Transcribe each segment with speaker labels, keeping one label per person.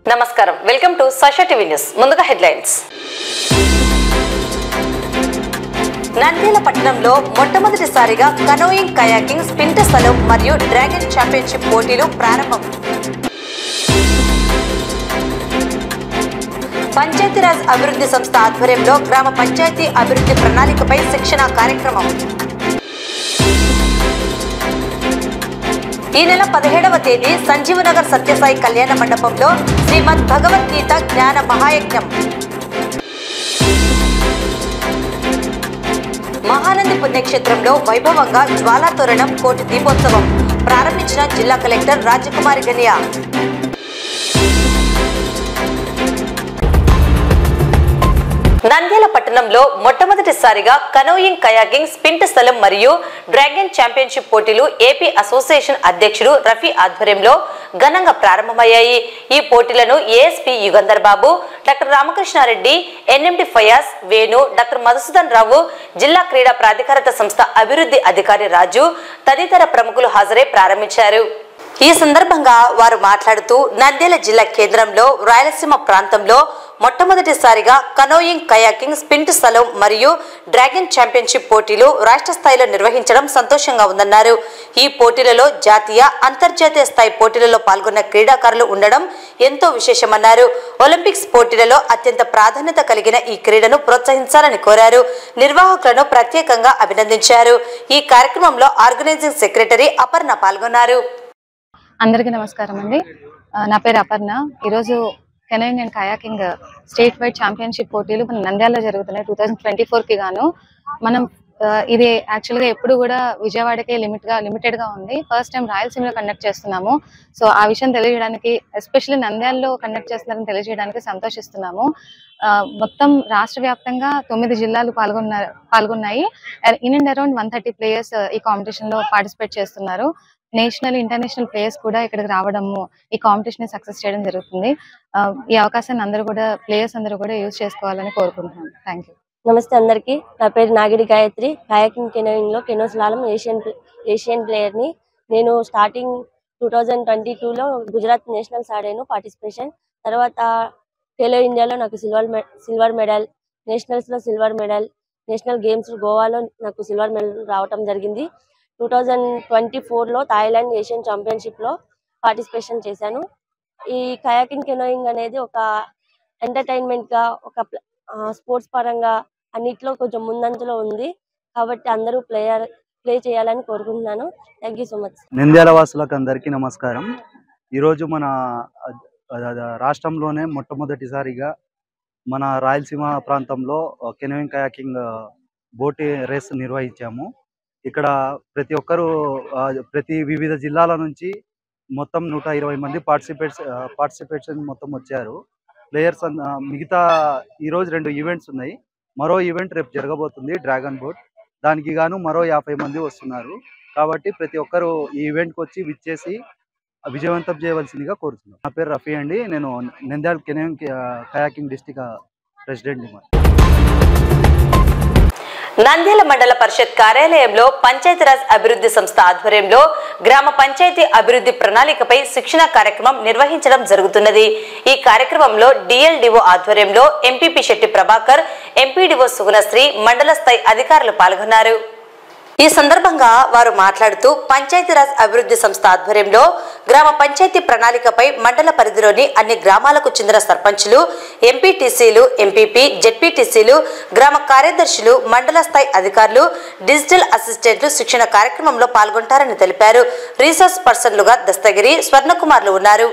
Speaker 1: నమస్కారం welcome to Sasha TV news ముందుగా headlines Nandyal పట్టణంలో మొట్టమొదటిసారిగా కనోయింగ్ కయాకింగ్ స్పింట్ స్థలం మరియు డ్రాగన్ ఛాంపియన్షిప్ పోటీలు ప్రారంభం పంచాయతీరాజ్ అభివృద్ధి సంస్థ ఆధ్వర్యంలో గ్రామ పంచాయతీ అభివృద్ధి ప్రణాళికపై శిక్షణ కార్యక్రమం ఈ నెల పదిహేడవ తేదీ సంజీవనగర్ సత్యసాయి కళ్యాణ మండపంలో శ్రీమద్ భగవద్గీత జ్ఞాన మహాయజ్ఞం మహానంది పుణ్యక్షేత్రంలో వైభవంగా జ్వాలా తోరణం కోటి దీపోత్సవం ప్రారంభించిన జిల్లా కలెక్టర్ రాజకుమారి గనియా నంద్యాల పట్టణంలో మొట్టమొదటిసారిగా కనోయింగ్ కయాకింగ్ స్పింట్ స్థలం మరియు డ్రాగన్ ఛాంపియన్షిప్ పోటీలు ఏపీ అసోసియేషన్ అధ్యక్షుడు రఫీ ఆధ్వర్యంలో ఘనంగా ప్రారంభమయ్యాయి ఈ పోటీలను ASP Yugandhar Babu doctor Ramakrishna Reddy NMD Fayaz Venu doctor Madhusudan Rao జిల్లా క్రీడా ప్రాధికారత సంస్థ అభివృద్ధి అధికారి రాజు తదితర ప్రముఖులు హాజరై ప్రారంభించారు ఈ సందర్భంగా వారు మాట్లాడుతూ నంద్యాల జిల్లా కేంద్రంలో రాయలసీమ ప్రాంతంలో మొట్టమొదటిసారిగా కనోయింగ్ కయాకింగ్ స్పింట్ స్థలం మరియు డ్రాగన్ ఛాంపియన్షిప్ పోటీలు రాష్ట్ర స్థాయిలో నిర్వహించడం సంతోషంగా ఉందన్నారు ఈ పోటీలలో జాతీయ అంతర్జాతీయ స్థాయి పోటీలలో పాల్గొన్న క్రీడాకారులు ఉండడం ఎంతో విశేషమన్నారు ఒలింపిక్స్ పోటీలలో అత్యంత ప్రాధాన్యత కలిగిన ఈ క్రీడను ప్రోత్సహించాలని కోరారు నిర్వాహకులను ప్రత్యేకంగా అభినందించారు ఈ కార్యక్రమంలో ఆర్గనైజింగ్ సెక్రటరీ అపర్ణ పాల్గొన్నారు
Speaker 2: అందరికీ నమస్కారం అండి ఆ, నా పేరు అపర్ణ ఈరోజు canoeing and kayaking state wide championship పోటీలు మన నంద్యాలలో జరుగుతున్నాయి టూ థౌజండ్ ట్వంటీ కి గాను మనం ఆ, ఇది యాక్చువల్ గా ఎప్పుడు కూడా విజయవాడకే లిమిట్ గా లిమిటెడ్ గా ఉంది ఫస్ట్ టైం రాయలసీమలో కండక్ట్ చేస్తున్నాము సో ఆ విషయం తెలియజేయడానికి ఎస్పెషల్లీ నంద్యాలలో కండక్ట్ చేస్తున్నారని తెలియజేయడానికి సంతోషిస్తున్నాము ఆ, మొత్తం రాష్ట్ర వ్యాప్తంగా తొమ్మిది జిల్లాలు పాల్గొన్న పాల్గొన్నాయి in and around one thirty players ఈ కాంపిటీషన్ లో పార్టిసిపేట్ చేస్తున్నారు నేషనల్ ఇంటర్నేషనల్ ప్లేయర్స్ కూడా ఇక్కడికి రావడము ఈ కాంపిటీషన్ సక్సెస్ చేయడం జరుగుతుంది ఆ, ఈ అవకాశాన్ని అందరూ కూడా ప్లేయర్స్ అందరూ కూడా యూజ్ చేసుకోవాలని కోరుకుంటున్నాను థ్యాంక్ యూ
Speaker 3: నమస్తే అందరికి నా పేరు నాగిడి గాయత్రి కాయాకింగ్ కెనోయింగ్ లో canoe slalom Asian play- Asian player ని నేను స్టార్టింగ్ టూ థౌజండ్ ట్వంటీ లో గుజరాత్ నేషనల్స్ ఆడాను పార్టిసిపేషన్ తర్వాత ఖేలో ఇండియాలో నాకు సిల్వర్ సిల్వర్ మెడల్ నేషనల్స్ లో సిల్వర్ మెడల్ నేషనల్ గేమ్స్ గోవాలో నాకు సిల్వర్ మెడల్ రావటం జరిగింది టూ థౌజండ్ ట్వంటీ లో థాయిలాండ్ ఏషియన్ ఛాంపియన్షిప్ లో పార్టిసిపేషన్ చేశాను ఈ కయాకింగ్ కెనోయింగ్ అనేది ఒక ఎంటర్టైన్మెంట్ గా ఒక స్పోర్ట్స్ పరంగా అన్నిట్లో కొంచెం ముందంజలో ఉంది కాబట్టి అందరూ ప్లేయర్ ప్లే చేయాలని కోరుకుంటున్నాను thank you so much
Speaker 4: Nandyal వాసులకు అందరికీ నమస్కారం ఈరోజు మన అ- అ- రాష్ట్రంలోనే మొట్టమొదటిసారిగా మన రాయలసీమ ప్రాంతంలో కెనోయింగ్ కయాకింగ్ బోట్ రేస్ నిర్వహించాము ఇక్కడ ప్రతి ఒక్కరూ ఆ, ప్రతి వివిధ జిల్లాల నుంచి మొత్తం నూట ఇరవై మంది పార్టిసిపేట్స్ పార్టిసిపేషన్ మొత్తం వచ్చారు ప్లేయర్స్ మిగతా ఈరోజు రెండు ఈవెంట్స్ ఉన్నాయి మరో ఈవెంట్ రేపు జరగబోతుంది డ్రాగన్ బోట్ దానికి గాను మరో యాభై మంది వస్తున్నారు కాబట్టి ప్రతి ఒక్కరు ఈ ఈవెంట్కి వచ్చి విచ్చేసి విజయవంతం చేయవలసిందిగా కోరుతున్నాను నా పేరు రఫీ అండి నేను Nandyal canoeing kayaking district president
Speaker 1: Nandyal మండల పరిషత్ కార్యాలయంలో పంచాయతీరాజ్ అభివృద్ధి సంస్థ ఆధ్వర్యంలో గ్రామ పంచాయతీ అభివృద్ధి ప్రణాళికపై శిక్షణ కార్యక్రమం నిర్వహించడం జరుగుతున్నది ఈ కార్యక్రమంలో డిఎల్డిఓ ఆధ్వర్యంలో ఎంపీపీ శెట్టి ప్రభాకర్ ఎంపీడీఓ సుగుణశ్రీ మండల స్థాయి అధికారులు పాల్గొన్నారు ఈ సందర్భంగా వారు మాట్లాడుతూ పంచాయతీరాజ్ అభివృద్ధి సంస్థ ఆధ్వర్యంలో గ్రామ పంచాయతీ ప్రణాళికపై మండల పరిధిలోని అన్ని గ్రామాలకు చెందిన సర్పంచులు ఎంపీటీసీలు ఎంపీపీ జెడ్పీటీసీలు గ్రామ కార్యదర్శులు మండల స్థాయి అధికారులు డిజిటల్ అసిస్టెంట్లు శిక్షణ కార్యక్రమంలో పాల్గొంటారని తెలిపారు రీసోర్స్ పర్సన్లుగా దస్తగిరి స్వర్ణకుమార్లు ఉన్నారు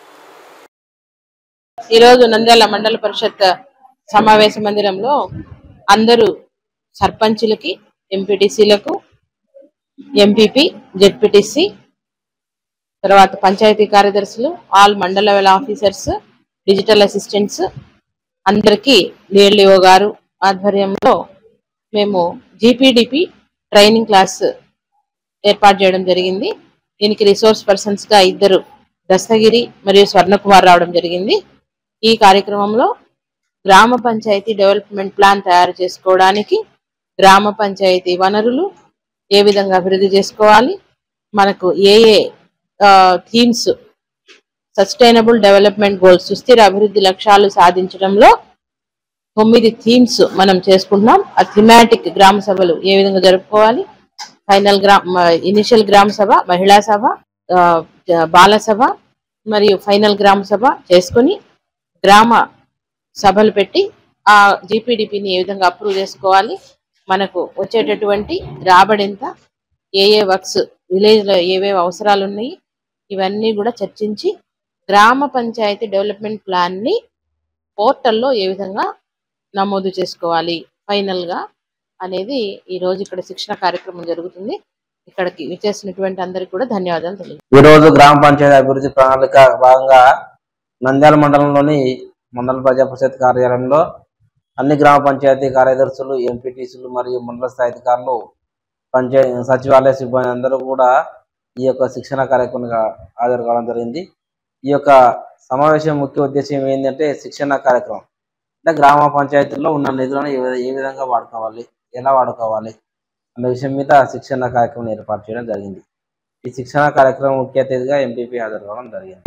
Speaker 5: ఈరోజు నంద్యాల మండల పరిషత్ సమావేశ మందిరంలో అందరూ సర్పంచులకి ఎంపీటీసీలకు ఎంపీపీ జెడ్పీటీసీ తర్వాత పంచాయతీ కార్యదర్శులు ఆల్ మండల లెవెల్ ఆఫీసర్స్ డిజిటల్ అసిస్టెంట్స్ అందరికీ డిఎల్డిఓ గారు ఆధ్వర్యంలో మేము జీపీడిపి ట్రైనింగ్ క్లాస్ ఏర్పాటు చేయడం జరిగింది దీనికి రిసోర్స్ పర్సన్స్ గా ఇద్దరు దస్తగిరి మరియు స్వర్ణకుమార్ రావడం జరిగింది ఈ కార్యక్రమంలో గ్రామ పంచాయతీ డెవలప్మెంట్ ప్లాన్ తయారు చేసుకోవడానికి గ్రామ పంచాయతీ వనరులు ఏ విధంగా అభివృద్ధి చేసుకోవాలి మనకు ఏ ఏ థీమ్స్ సస్టైనబుల్ డెవలప్మెంట్ గోల్స్ సుస్థిర అభివృద్ధి లక్ష్యాలు సాధించడంలో తొమ్మిది థీమ్స్ మనం చేసుకుంటున్నాం ఆ థిమాటిక్ గ్రామ సభలు ఏ విధంగా జరుపుకోవాలి ఫైనల్ గ్రామ ఇనిషియల్ గ్రామ సభ మహిళా సభ ఆ, జ- బాల సభ మరియు ఫైనల్ గ్రామ సభ చేసుకొని గ్రామ సభలు పెట్టి ఆ జీపీడీపీని ఏ విధంగా అప్రూవ్ చేసుకోవాలి మనకు వచ్చేటటువంటి రాబడి ఎంత ఏ ఏ వర్క్స్ విలేజ్ లో ఏవేవి అవసరాలు ఉన్నాయి ఇవన్నీ కూడా చర్చించి గ్రామ పంచాయతీ డెవలప్మెంట్ ప్లాన్ ని పోర్టల్లో ఏ విధంగా నమోదు చేసుకోవాలి ఫైనల్ గా అనేది ఈ రోజు ఇక్కడ శిక్షణ కార్యక్రమం జరుగుతుంది ఇక్కడికి విచ్చేసినటువంటి అందరికి కూడా ధన్యవాదాలు తెలియదు
Speaker 6: ఈ రోజు గ్రామ పంచాయతీ అభివృద్ధి ప్రణాళిక భాగంగా నంద్యాల మండలంలోని మండల ప్రజా పరిషత్ కార్యాలయంలో అన్ని గ్రామ పంచాయతీ కార్యదర్శులు ఎంపీటీసీలు మరియు మండల స్థాయి అధికారులు పంచాయతీ సచివాలయ సిబ్బంది అందరూ కూడా ఈ యొక్క శిక్షణ కార్యక్రమంగా హాజరు కావడం జరిగింది ఈ యొక్క సమావేశం ముఖ్య ఉద్దేశం ఏంటంటే శిక్షణ కార్యక్రమం అంటే గ్రామ పంచాయతీల్లో ఉన్న నిధులను ఏ విధ- ఏ విధంగా వాడుకోవాలి ఎలా వాడుకోవాలి అనే విషయం మీద శిక్షణ కార్యక్రమం ఏర్పాటు చేయడం జరిగింది ఈ శిక్షణ కార్యక్రమం ముఖ్య అతిథిగా ఎంపీపీ హాజరు కావడం జరిగింది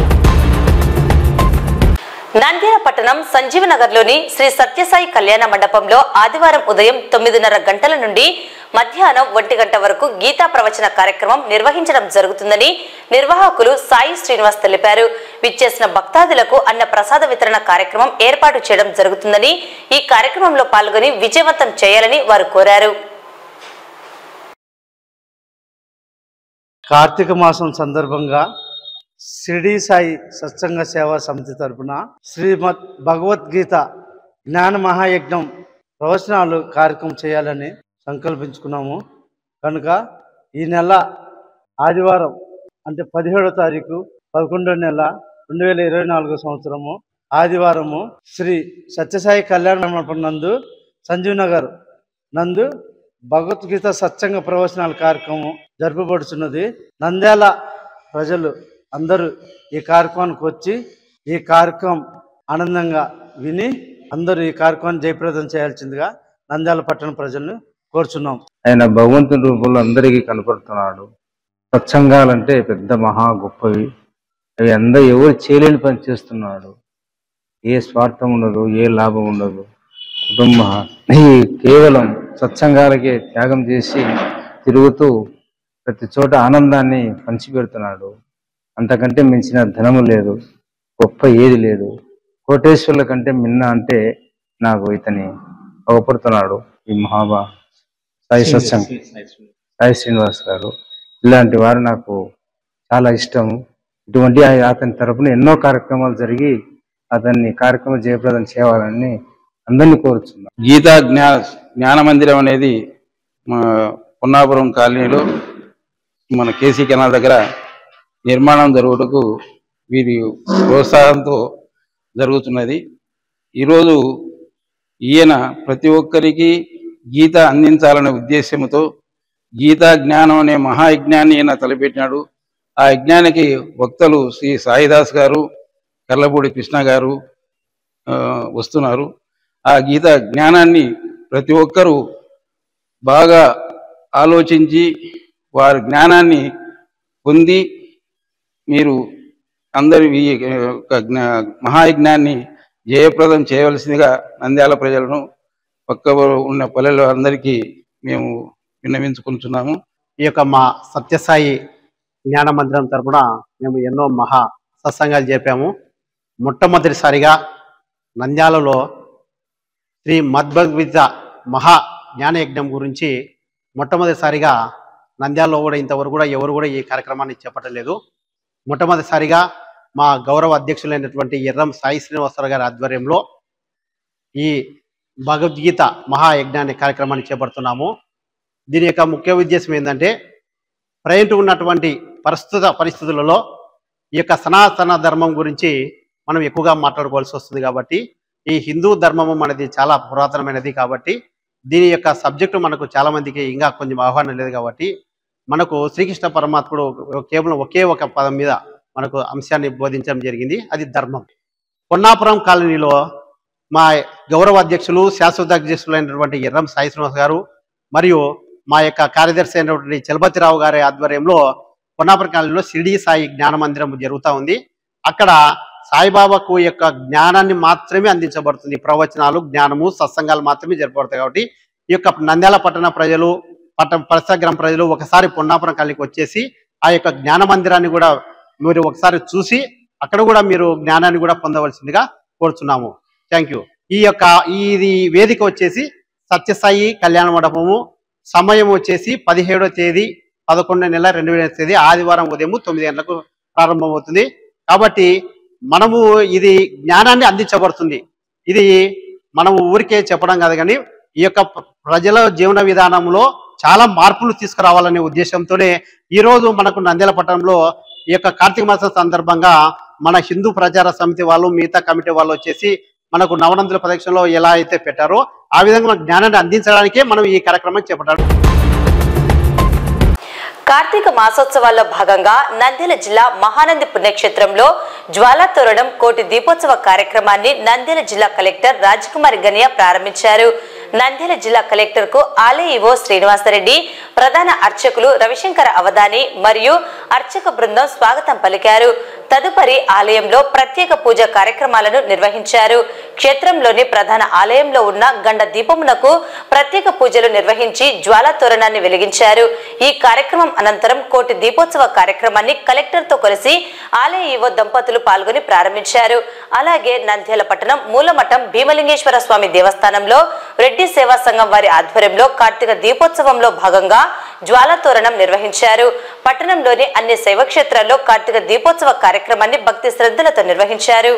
Speaker 1: నంద్యాల పట్టణం సంజీవ నగర్లోని శ్రీ సత్యసాయి కళ్యాణ మండపంలో ఆదివారం ఉదయం తొమ్మిదిన్నర గంటల నుండి మధ్యాహ్నం ఒంటి గంట వరకు గీతా ప్రవచన కార్యక్రమం నిర్వహించడం జరుగుతుందని నిర్వాహకులు సాయి శ్రీనివాస్ తెలిపారు విచ్చేసిన భక్తాదులకు అన్న ప్రసాద వితరణ కార్యక్రమం ఏర్పాటు చేయడం జరుగుతుందని ఈ కార్యక్రమంలో పాల్గొని విజయవంతం చేయాలని వారు కోరారు
Speaker 4: కార్తీక మాసం సందర్భంగా షిరిడి సాయి సత్సంగ సేవా సమితి తరపున శ్రీమద్ భగవద్గీత జ్ఞాన మహాయజ్ఞం ప్రవచనాలు కార్యక్రమం చేయాలని సంకల్పించుకున్నాము కనుక ఈ నెల ఆదివారం అంటే పదిహేడో తారీఖు పదకొండో నెల రెండు వేల ఇరవై నాలుగో సంవత్సరము ఆదివారము శ్రీ సత్యసాయి కళ్యాణ మండపం నందు సంజీవ్ నగర్ నందు భగవద్గీత సత్సంగ ప్రవచనాల కార్యక్రమం జరుపబడుతున్నది నంద్యాల ప్రజలు అందరూ ఈ కార్యక్రమానికి వచ్చి ఈ కార్యక్రమం ఆనందంగా విని అందరూ ఈ కార్యక్రమాన్ని జయప్రదం చేయాల్సిందిగా నంద్యాల పట్టణ ప్రజలను కోరుచున్నాం
Speaker 7: ఆయన భగవంతుని రూపంలో అందరికీ కనపడుతున్నాడు సత్సంగాలంటే పెద్ద మహా గొప్పవి అవి అందరూ ఎవరు చేయలేని పని చేస్తున్నాడు ఏ స్వార్థం ఉండదు ఏ లాభం ఉండదు కుటుంబ ఈ కేవలం సత్సంగాలకే త్యాగం చేసి తిరుగుతూ ప్రతి చోట ఆనందాన్ని పంచిపెడుతున్నాడు అంతకంటే మించిన ధనము లేదు గొప్ప ఏది లేదు కోటేశ్వర్ల కంటే మిన్న అంటే నాకు ఇతని అవపడుతున్నాడు ఈ మహాబా సాయి సత్సంగ్ సాయి శ్రీనివాస్ గారు ఇలాంటి వారు నాకు చాలా ఇష్టము ఇటువంటి ఆ- అతని తరపున ఎన్నో కార్యక్రమాలు జరిగి అతన్ని కార్యక్రమం జయప్రదం చేయాలని అందరినీ కోరుచున్నాను
Speaker 8: గీతా జ్ఞా జ్ఞాన మందిరం అనేది మా పొన్నాపురం కాలనీలో మన కేసీ కెనాల్ దగ్గర నిర్మాణం జరుగుటకు వీరి ప్రోత్సాహంతో జరుగుతున్నది ఈరోజు ఈయన ప్రతి ఒక్కరికి గీత అందించాలనే ఉద్దేశంతో గీతా జ్ఞానం అనే మహాయజ్ఞాన్ని ఈయన తలపెట్టినాడు ఆ యజ్ఞానికి వక్తలు శ్రీ సాయిదాస్ గారు కర్లపూడి కృష్ణ గారు ఆ, వస్తున్నారు ఆ గీత జ్ఞానాన్ని ప్రతి ఒక్కరూ బాగా ఆలోచించి వారి జ్ఞానాన్ని పొంది మీరు అందరి ఈ యొక్క జ్ఞా- మహాయజ్ఞాన్ని జయప్రదం చేయవలసిందిగా నంద్యాల ప్రజలను పక్క ఉన్న పల్లెల అందరికీ మేము విన్నవించుకుంటున్నాము
Speaker 9: ఈ యొక్క మా సత్యసాయి జ్ఞాన మందిరం తరపున మేము ఎన్నో మహా సత్సంగాలు చెప్పాము మొట్టమొదటిసారిగా నంద్యాలలో శ్రీ మద్భగవద్గీత మహా జ్ఞాన యజ్ఞం గురించి మొట్టమొదటిసారిగా నంద్యాలలో కూడా ఇంతవరకు కూడా ఎవరు కూడా ఈ కార్యక్రమాన్ని చేపట్టలేదు మొట్టమొదటిసారిగా మా గౌరవ అధ్యక్షులైనటువంటి ఎర్రం సాయి శ్రీనివాసరావు గారి ఆధ్వర్యంలో ఈ భగవద్గీత మహాయజ్ఞాన్ని కార్యక్రమాన్ని చేపడుతున్నాము దీని యొక్క ముఖ్య ఉద్దేశం ఏంటంటే ప్రజెంట్ ఉన్నటువంటి ప్రస్తుత పరిస్థితులలో ఈ యొక్క సనాతన ధర్మం గురించి మనం ఎక్కువగా మాట్లాడుకోవాల్సి వస్తుంది కాబట్టి ఈ హిందూ ధర్మము మనది చాలా పురాతనమైనది కాబట్టి దీని యొక్క సబ్జెక్టు మనకు చాలా మందికి ఇంకా కొంచెం ఆహ్వానం లేదు కాబట్టి మనకు శ్రీకృష్ణ పరమాత్ముడు కేవలం ఒకే ఒక పదం మీద మనకు అంశాన్ని బోధించడం జరిగింది అది ధర్మం పొన్నాపురం కాలనీలో మా గౌరవ అధ్యక్షులు శాశ్వత అధ్యక్షులైనటువంటి ఎర్రం సాయి శ్రీనివాస్ గారు మరియు మా యొక్క కార్యదర్శి అయినటువంటి చలపతిరావు గారి ఆధ్వర్యంలో పొన్నాపురం కాలనీలో షిరిడి సాయి జ్ఞాన మందిరం జరుగుతూ ఉంది అక్కడ సాయిబాబాకు యొక్క జ్ఞానాన్ని మాత్రమే అందించబడుతుంది ప్రవచనాలు జ్ఞానము సత్సంగాలు మాత్రమే జరపబడతాయి కాబట్టి ఈ యొక్క నంద్యాల పట్టణ ప్రజలు పట్ట పరిసర గ్రామ ప్రజలు ఒకసారి పొన్నాపురం కలికి వచ్చేసి ఆ యొక్క జ్ఞాన మందిరాన్ని కూడా మీరు ఒకసారి చూసి అక్కడ కూడా మీరు జ్ఞానాన్ని కూడా పొందవలసిందిగా కోరుచున్నాము థ్యాంక్ యూ ఈ యొక్క ఇది వేదిక వచ్చేసి సత్యసాయి కళ్యాణ మండపము సమయం వచ్చేసి పదిహేడో తేదీ పదకొండో నెల రెండు వేల తేదీ ఆదివారం ఉదయం తొమ్మిది గంటలకు ప్రారంభమవుతుంది కాబట్టి మనము ఇది జ్ఞానాన్ని అందించబడుతుంది ఇది మనము ఊరికే చెప్పడం కాదు కానీ ఈ యొక్క ప్ర- ప్రజల జీవన విధానంలో చాలా మార్పులు తీసుకురావాలనే ఉద్దేశంతోనే ఈ రోజు మనకు నంద్యాల పట్టణంలో ఈ యొక్క కార్తీక మాసం సందర్భంగా మన హిందూ ప్రచార సమితి వాళ్ళు మిగతా కమిటీ వాళ్ళు వచ్చేసి మనకు నవనందుల ప్రదక్షిణలో ఎలా అయితే పెట్టారో ఆ విధంగా మన జ్ఞానాన్ని అందించడానికే మనం ఈ కార్యక్రమం చేపట్టాడు
Speaker 1: కార్తీక మాసోత్సవాల్లో భాగంగా నంద్యాల జిల్లా మహానంది పుణ్యక్షేత్రంలో జ్వాలా తోరణం కోటి దీపోత్సవ కార్యక్రమాన్ని నంద్యాల జిల్లా కలెక్టర్ రాజకుమారి గనియా ప్రారంభించారు నంద్యాల జిల్లా కలెక్టర్ కు ఆలయ ఈవో శ్రీనివాసరెడ్డి ప్రధాన అర్చకులు రవిశంకర అవధాని మరియు అర్చక బృందం స్వాగతం పలికారు తదుపరి ఆలయంలో ప్రత్యేక పూజ కార్యక్రమాలను నిర్వహించారు క్షేత్రంలోని ప్రధాన ఆలయంలో ఉన్న గండ దీపమునకు ప్రత్యేక పూజలు నిర్వహించి జ్వాలా తోరణాన్ని వెలిగించారు ఈ కార్యక్రమం అనంతరం కోటి దీపోత్సవ కార్యక్రమాన్ని కలెక్టర్ తో కలిసి ఆలయ ఈవో దంపతులు పాల్గొని ప్రారంభించారు అలాగే నంద్యాల పట్టణం మూలమఠం భీమలింగేశ్వర స్వామి దేవస్థానంలో రెడ్డి సేవా సంఘం వారి ఆధ్వర్యంలో కార్తీక దీపోత్సవంలో భాగంగా జ్వాలా తోరణం నిర్వహించారు పట్టణంలోని అన్ని శైవక్షేత్రాల్లో కార్తీక దీపోత్సవ కార్యక్రమాన్ని భక్తి శ్రద్ధలతో నిర్వహించారు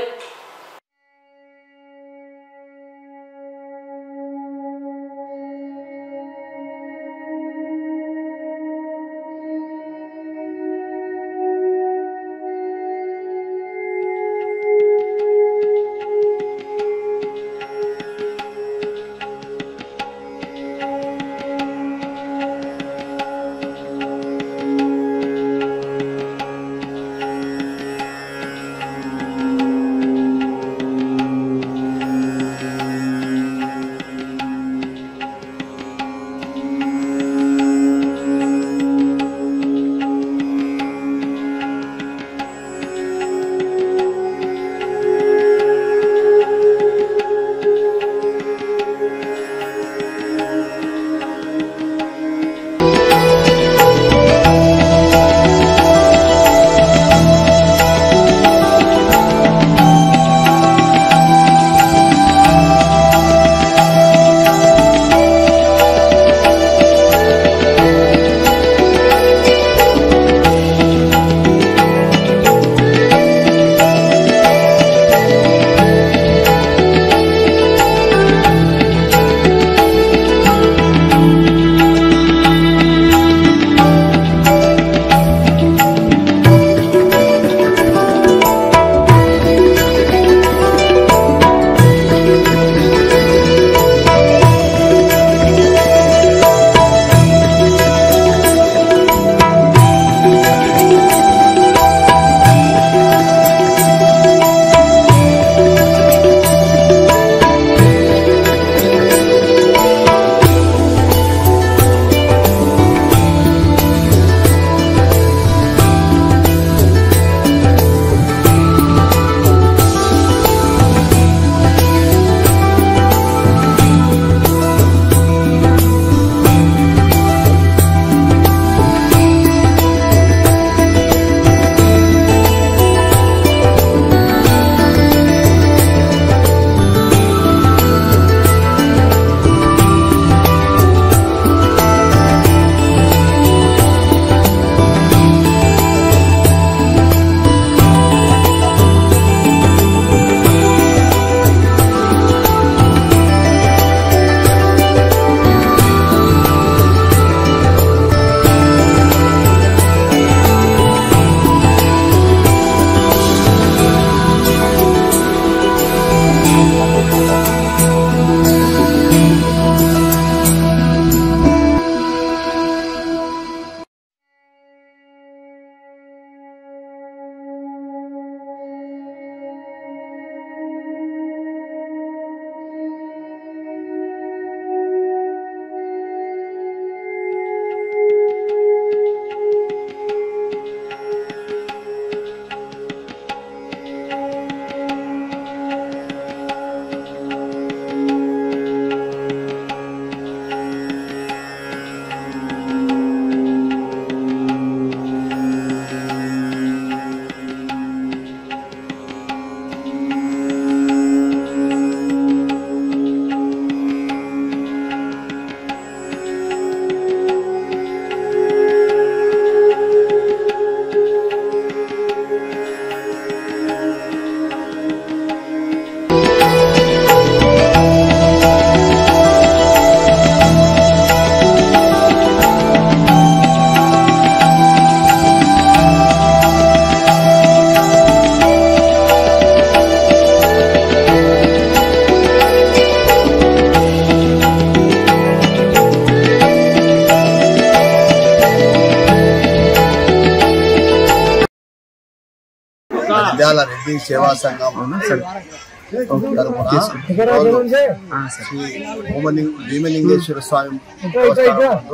Speaker 10: నంద్యాల రెడ్డి సేవా సంఘం తరపున ఈరోజు శ్రీ భూమలింగ భీమలింగేశ్వర స్వామి దేవస్థానంలో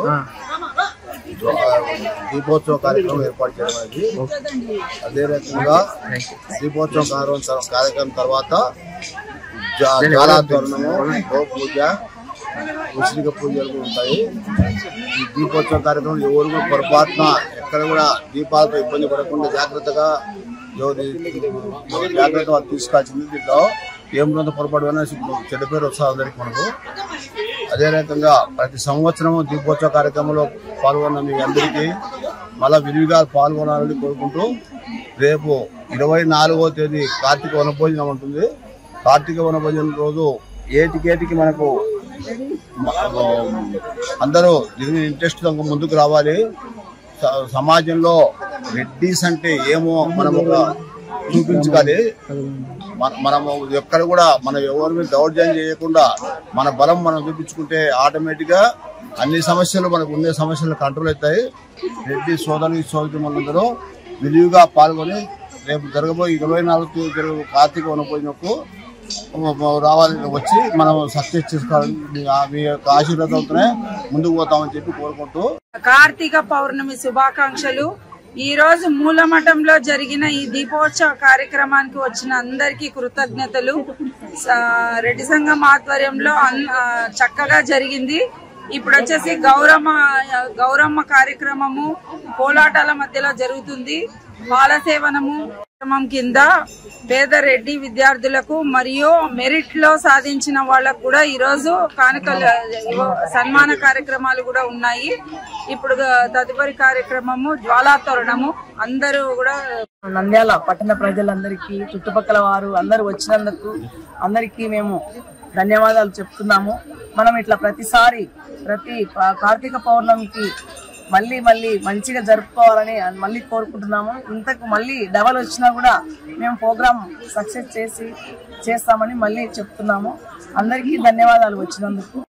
Speaker 10: దీపోత్సవ కార్యక్రమం ఏర్పాటు చేయడం అదే రకంగా దీపోత్సవ కార్యక్రమం కార్యక్రమం తర్వాత జా- జ్వాలాతోరణము గో పూజ ఉసిరిక పూజలు కూడా ఉంటాయి ఈ దీపోత్సవ కార్యక్రమం ఎవరు కూడా పొరపాటున ఎక్కడ కూడా దీపాలతో ఇబ్బంది పడకుండా జాగ్రత్తగా ఎవరి ఎవరి జాగ్రత్త వాళ్ళు తీసుకోవాల్సింది దీంట్లో ఏమిటంత పొరపాటు అయినా చెడ్డ పేరు వస్తుంది అందరికి మనకు అదే రకంగా ప్రతి సంవత్సరం దీపోత్సవ కార్యక్రమంలో పాల్గొన్న మీ అందరికీ మళ్ళా విరివిగా పాల్గొనాలని కోరుకుంటూ రేపు ఇరవై నాలుగో తేదీ కార్తీక వనభోజనం ఉంటుంది కార్తీక వనభోజనం రోజు ఏటికేటికి మనకు మ- అందరూ దీని ఇంట్రెస్ట్ ముందుకు రావాలి స- సమాజంలో రెడ్డిస్ అంటే ఏమో మనం ఒక చూపించాలి మన- మనము ఎక్కడ కూడా మనం ఎవరి మీద దౌర్జన్యం చేయకుండా మన బలం మనం చూపించుకుంటే ఆటోమేటిక్ గా అన్ని సమస్యలు మనకు ఉండే సమస్యలు కంట్రోల్ అవుతాయి రెడ్డి సోదరు సోదరి మనందరూ విరివిగా పాల్గొని రేపు జరగబోయే ఇరవై నాలుగు తేదీ జరుగు కార్తీక వనభోజనకు రావాలని వచ్చి మనం సక్సెస్ చేసుకోవాలని మీ మీ యొక్క ఆశీర్వాదంతోనే ముందుకు పోతామని చెప్పి కోరుకుంటూ
Speaker 11: కార్తీక పౌర్ణమి శుభాకాంక్షలు ఈ రోజు మూలమఠంలో జరిగిన ఈ దీపోత్సవ కార్యక్రమానికి వచ్చిన అందరికీ కృతజ్ఞతలు స- రెడ్డి సంఘం ఆధ్వర్యంలో అన్- ఆ, చక్కగా జరిగింది ఇప్పుడు వచ్చేసి గౌరమ్మ గౌరమ్మ కార్యక్రమము కోలాటాల మధ్యలో జరుగుతుంది పాలసేవనము కార్యక్రమం కింద పేద రెడ్డి విద్యార్థులకు మరియు మెరిట్ లో సాధించిన వాళ్ళకు కూడా ఈ రోజు కానుకలు ఇవ్వ- సన్మాన కార్యక్రమాలు కూడా ఉన్నాయి ఇప్పుడు తదుపరి కార్యక్రమము జ్వాలాతోరణము అందరూ కూడా
Speaker 12: నంద్యాల పట్టణ ప్రజలందరికీ చుట్టుపక్కల వారు అందరూ వచ్చినందుకు అందరికీ మేము ధన్యవాదాలు చెప్తున్నాము మనం ఇట్లా ప్రతిసారి ప్రతి ప- కార్తీక పౌర్ణమికి మళ్ళీ మళ్ళీ మంచిగా జరుపుకోవాలని మళ్ళీ కోరుకుంటున్నాము ఇంతకు మళ్ళీ డబల్ వచ్చినా కూడా మేము ప్రోగ్రామ్ సక్సెస్ చేసి చేస్తామని మళ్ళీ చెప్తున్నాము అందరికీ ధన్యవాదాలు వచ్చినందుకు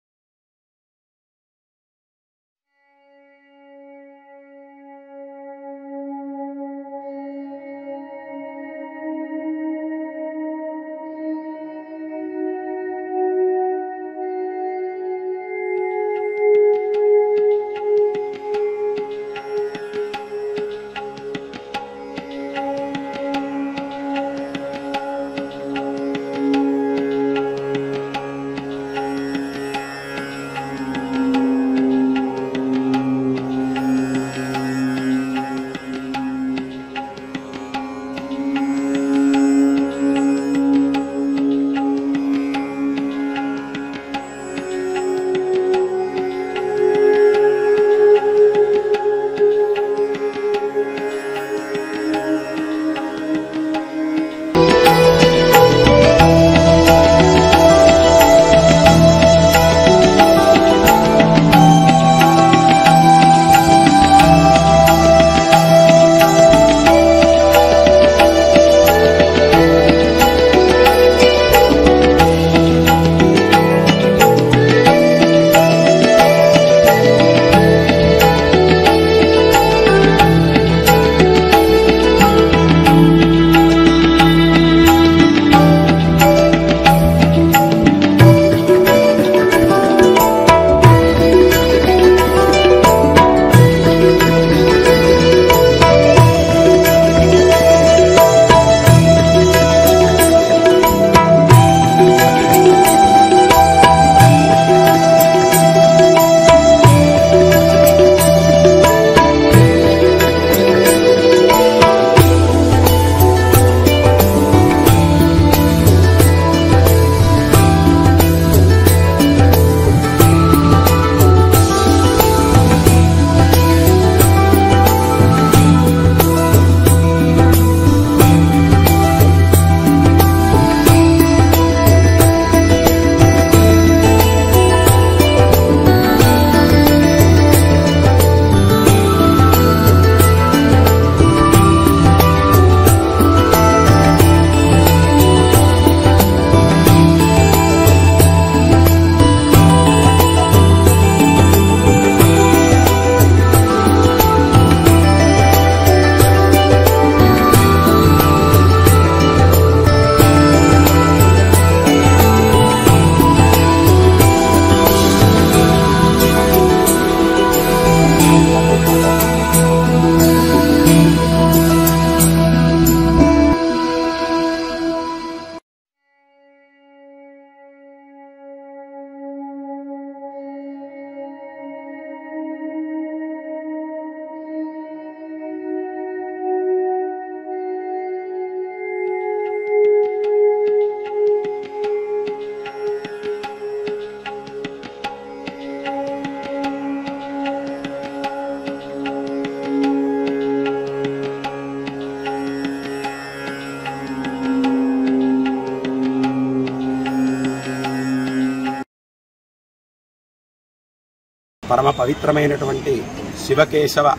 Speaker 13: పరమ పవిత్రమైనటువంటి శివకేశవ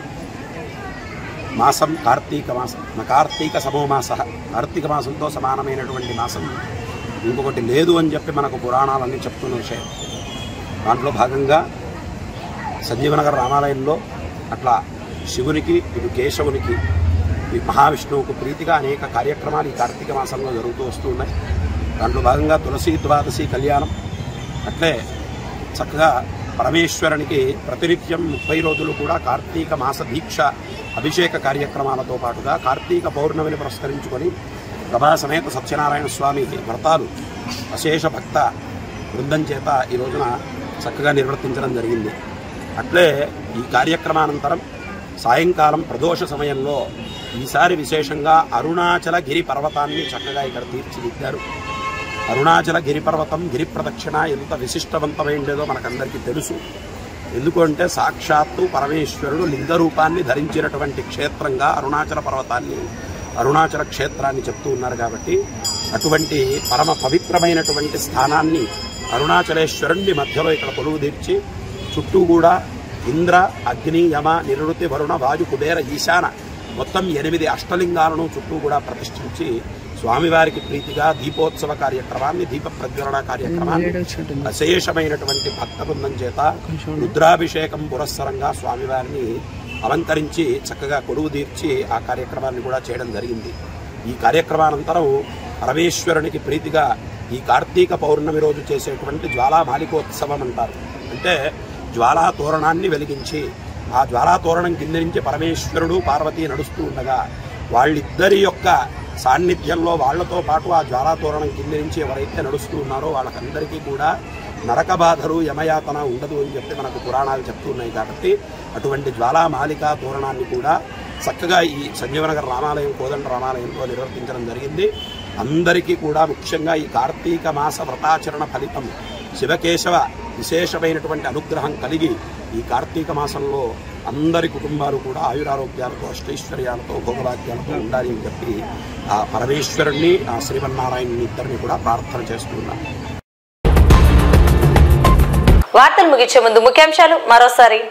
Speaker 13: మాసం కార్తీక మాసం నా కార్తీక సమో మాస కార్తీక మాసంతో సమానమైనటువంటి మాసం ఇంకొకటి లేదు అని చెప్పి మనకు పురాణాలన్నీ చెప్తున్న విషయం దాంట్లో భాగంగా సంజీవనగర్ రామాలయంలో అట్లా శివునికి ఇటు కేశవునికి ఈ మహావిష్ణువుకు ప్రీతిగా అనేక కార్యక్రమాలు ఈ కార్తీక మాసంలో జరుగుతూ వస్తూ ఉన్నాయి దాంట్లో భాగంగా తులసి ద్వాదశి కళ్యాణం అట్లే చక్కగా పరమేశ్వరునికి ప్రతినిత్యం ముప్పై రోజులు కూడా కార్తీక మాస దీక్ష అభిషేక కార్యక్రమాలతో పాటుగా కార్తీక పౌర్ణమిని పురస్కరించుకొని ప్రభా సమేత సత్యనారాయణ స్వామి వ్రతాలు అశేష భక్త బృందం చేత ఈ రోజున చక్కగా నిర్వర్తించడం జరిగింది అట్లే ఈ కార్యక్రమానంతరం సాయంకాలం ప్రదోష సమయంలో ఈసారి విశేషంగా అరుణాచల గిరి పర్వతాన్ని చక్కగా ఇక్కడ తీర్చిదిద్దారు అరుణాచల గిరి పర్వతం గిరి ప్రదక్షిణ ఎంత విశిష్టవంతమైండేదో మనకందరికీ తెలుసు ఎందుకంటే సాక్షాత్తు పరమేశ్వరుడు లింగ రూపాన్ని ధరించినటువంటి క్షేత్రంగా అరుణాచల పర్వతాన్ని అరుణాచల క్షేత్రాన్ని చెప్తూ ఉన్నారు కాబట్టి అటువంటి పరమ పవిత్రమైనటువంటి స్థానాన్ని అరుణాచలేశ్వరుణ్ణి మధ్యలో ఇక్కడ కొలువు తీర్చి చుట్టూ కూడా ఇంద్ర అగ్ని యమ నిరుతి వరుణ వాయు కుబేర ఈశాన మొత్తం ఎనిమిది అష్టలింగాలను చుట్టూ కూడా ప్రతిష్ఠించి స్వామివారికి ప్రీతిగా దీపోత్సవ కార్యక్రమాన్ని దీప ప్రజ్వలన కార్యక్రమాన్ని అశేషమైనటువంటి భక్త బృందం చేత రుద్రాభిషేకం పురస్సరంగా స్వామివారిని అలంకరించి చక్కగా కొడువు తీర్చి ఆ కార్యక్రమాన్ని కూడా చేయడం జరిగింది ఈ కార్యక్రమానంతరం పరమేశ్వరునికి ప్రీతిగా ఈ కార్తీక పౌర్ణమి రోజు చేసేటువంటి జ్వాలా మాలికోత్సవం అంటారు అంటే జ్వాలా తోరణాన్ని వెలిగించి ఆ జ్వాలా తోరణం కింద నుంచి పరమేశ్వరుడు పార్వతి నడుస్తూ ఉండగా వాళ్ళిద్దరి యొక్క సాన్నిధ్యంలో వాళ్లతో పాటు ఆ జ్వాలా తోరణం కింద నుంచి ఎవరైతే నడుస్తూ ఉన్నారో వాళ్ళకందరికీ కూడా నరక బాధలు యమయాతన ఉండదు అని చెప్పి మనకు పురాణాలు చెప్తున్నాయి కాబట్టి అటువంటి జ్వాలామాలిక తోరణాన్ని కూడా చక్కగా ఈ సంజీవనగర్ రామాలయం కోదండ రామాలయంలో నిర్వర్తించడం జరిగింది అందరికీ కూడా ముఖ్యంగా ఈ కార్తీక మాస వ్రతాచరణ ఫలితం శివకేశవ విశేషమైనటువంటి అనుగ్రహం కలిగి ఈ కార్తీక మాసంలో అందరి కుటుంబాలు కూడా ఆయురారోగ్యాలతో అష్టైశ్వర్యాలతో భోగభాగ్యాలతో ఉండాలి అని చెప్పి ఆ పరమేశ్వరుణ్ణి ఆ శ్రీమన్నారాయణుని ఇద్దరిని కూడా ప్రార్థన చేస్తున్నాను
Speaker 1: వార్తలు ముగించే ముందు ముఖ్యాంశాలు మరోసారి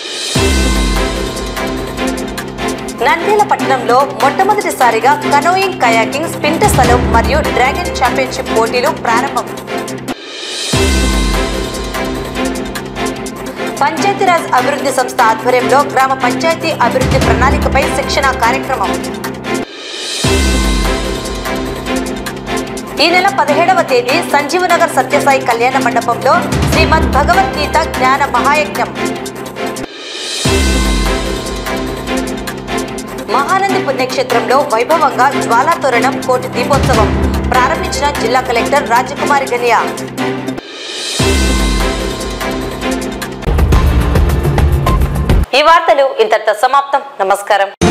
Speaker 1: నంద్యాల పట్టణంలో మొట్టమొదటిసారిగా కనోయింగ్ కయాకింగ్ స్పింట్ స్థలం మరియు డ్రాగన్ ఛాంపియన్షిప్ పోటీలు ప్రారంభం పంచాయతీరాజ్ అభివృద్ధి సంస్థ ఆధ్వర్యంలో గ్రామ పంచాయతీ అభివృద్ధి ప్రణాళికపై శిక్షణ కార్యక్రమం ఈ నెల పదిహేడవ తేదీ సంజీవనగర్ సత్యసాయి కళ్యాణ మండపంలో శ్రీమద్ భగవద్గీత జ్ఞాన మహాయజ్ఞం మహానంది పుణ్యక్షేత్రంలో వైభవంగా జ్వాలా తోరణం కోటి దీపోత్సవం ప్రారంభించిన జిల్లా కలెక్టర్ రాజకుమారి గనియా ఈ వార్తలు ఇంతటితో సమాప్తం నమస్కారం